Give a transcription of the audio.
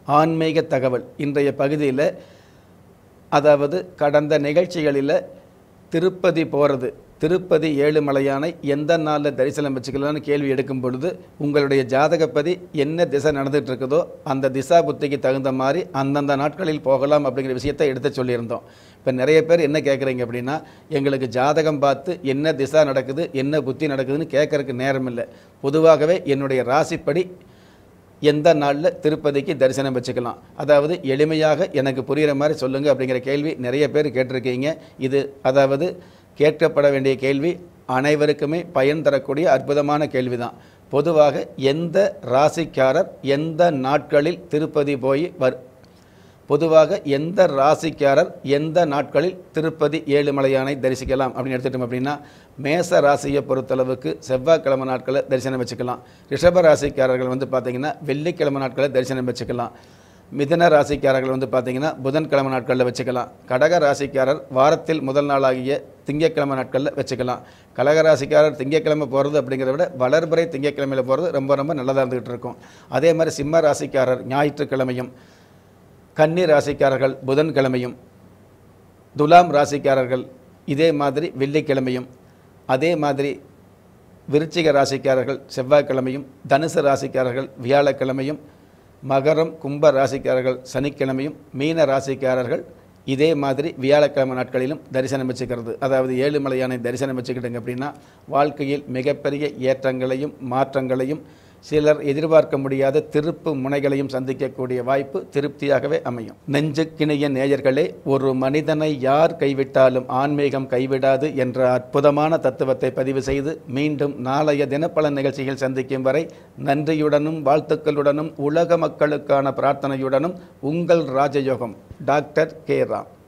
ஆன்மீக தகவல் இன்றைய பகுதியில் அதாவது கடந்த நிகழ்ச்சிகளில் திருப்பதி போகிறது திருப்பதி ஏழுமலையானை எந்த நாளில் தரிசனம் வச்சுக்கலாம்னு கேள்வி எடுக்கும் பொழுது உங்களுடைய ஜாதகப்பதி என்ன திசை நடந்துட்டு இருக்குதோ அந்த திசா புத்திக்கு தகுந்த மாதிரி அந்தந்த நாட்களில் போகலாம் அப்படிங்கிற விஷயத்தை எடுத்து சொல்லியிருந்தோம் இப்போ நிறைய பேர் என்ன கேட்குறீங்க அப்படின்னா எங்களுக்கு ஜாதகம் பார்த்து என்ன திசா நடக்குது என்ன புத்தி நடக்குதுன்னு கேட்கறதுக்கு நேரம் இல்லை பொதுவாகவே என்னுடைய ராசிப்படி எந்த நாளில் திருப்பதிக்கு தரிசனம் வச்சுக்கலாம் அதாவது எளிமையாக எனக்கு புரிகிற மாதிரி சொல்லுங்கள் அப்படிங்கிற கேள்வி நிறைய பேர் கேட்டிருக்கீங்க இது அதாவது கேட்கப்பட வேண்டிய கேள்வி அனைவருக்குமே பயன் தரக்கூடிய அற்புதமான கேள்வி தான் பொதுவாக எந்த ராசிக்காரர் எந்த நாட்களில் திருப்பதி போய் வர் பொதுவாக எந்த ராசிக்காரர் எந்த நாட்களில் திருப்பதி ஏழுமலையானை தரிசிக்கலாம் அப்படின்னு எடுத்துட்டோம் அப்படின்னா மேச ராசியை பொறுத்தளவுக்கு செவ்வாய்க்கிழமை நாட்களை தரிசனம் வச்சுக்கலாம் ரிஷப ராசிக்காரர்கள் வந்து பார்த்திங்கன்னா வெள்ளிக்கிழமை நாட்களை தரிசனம் வச்சுக்கலாம் மிதன ராசிக்காரர்கள் வந்து பார்த்திங்கன்னா புதன்கிழமை நாட்களில் வச்சுக்கலாம் கடக ராசிக்காரர் வாரத்தில் முதல் நாளாகிய திங்கட்கிழமை நாட்களில் வச்சுக்கலாம் கடக ராசிக்காரர் திங்கட்கிழமை போகிறது அப்படிங்கிறத விட வளர்பிறை திங்கட்கிழமையில் போகிறது ரொம்ப ரொம்ப நல்லதாக இருந்துகிட்டு இருக்கும் அதே மாதிரி சிம்ம ராசிக்காரர் ஞாயிற்றுக்கிழமையும் கன்னி ராசிக்காரர்கள் புதன்கிழமையும் துலாம் ராசிக்காரர்கள் இதே மாதிரி வெள்ளிக்கிழமையும் அதே மாதிரி விருச்சிக ராசிக்காரர்கள் செவ்வாய்க்கிழமையும் தனுசு ராசிக்காரர்கள் வியாழக்கிழமையும் மகரம் கும்ப ராசிக்காரர்கள் சனிக்கிழமையும் மீன ராசிக்காரர்கள் இதே மாதிரி வியாழக்கிழமை நாட்களிலும் தரிசனம் வச்சுக்கிறது அதாவது ஏழுமலையானை தரிசனம் வச்சுக்கிட்டுங்க அப்படின்னா வாழ்க்கையில் மிகப்பெரிய ஏற்றங்களையும் மாற்றங்களையும் சிலர் எதிர்பார்க்க முடியாத திருப்பு முனைகளையும் சந்திக்கக்கூடிய வாய்ப்பு திருப்தியாகவே அமையும் நெஞ்சுக்கிணைய நேயர்களே ஒரு மனிதனை யார் கைவிட்டாலும் ஆன்மீகம் கைவிடாது என்ற அற்புதமான தத்துவத்தை பதிவு செய்து மீண்டும் நாளைய தினப்பலன் நிகழ்ச்சியில் சந்திக்கும் வரை நன்றியுடனும் வாழ்த்துக்களுடனும் உலக மக்களுக்கான பிரார்த்தனையுடனும் உங்கள் ராஜயோகம் டாக்டர் கே ராம்